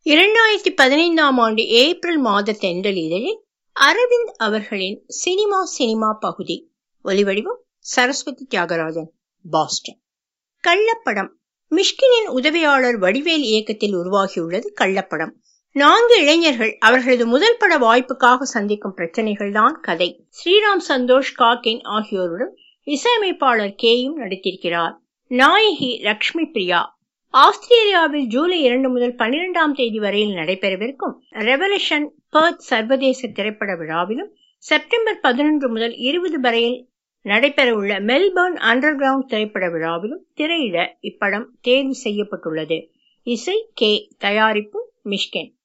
இரண்டாயிரத்தி பதினைந்தாம் ஆண்டு ஏப்ரல் மாத தென்றல் இதழில் அரவிந்த் அவர்களின் சினிமா சினிமா பகுதி ஒலிவடிவம் சரஸ்வதி தியாகராஜன் பாஸ்டன் கள்ளப்படம் மிஷ்கினின் உதவியாளர் வடிவேல் இயக்கத்தில் உருவாகியுள்ளது கள்ளப்படம் நான்கு இளைஞர்கள் அவர்களது முதல் பட வாய்ப்புக்காக சந்திக்கும் பிரச்சனைகள் தான் கதை ஸ்ரீராம் சந்தோஷ் காக்கின் ஆகியோருடன் இசையமைப்பாளர் கேயும் நடித்திருக்கிறார் நாயகி லக்ஷ்மி பிரியா ஆஸ்திரேலியாவில் ஜூலை இரண்டு முதல் பன்னிரெண்டாம் தேதி வரையில் நடைபெறவிருக்கும் ரெவல்யூஷன் பர்த் சர்வதேச திரைப்பட விழாவிலும் செப்டம்பர் பதினொன்று முதல் இருபது வரையில் நடைபெறவுள்ள மெல்பர்ன் அண்டர் கிரவுண்ட் திரைப்பட விழாவிலும் திரையிட இப்படம் தேர்வு செய்யப்பட்டுள்ளது இசை கே தயாரிப்பு மிஷ்கின்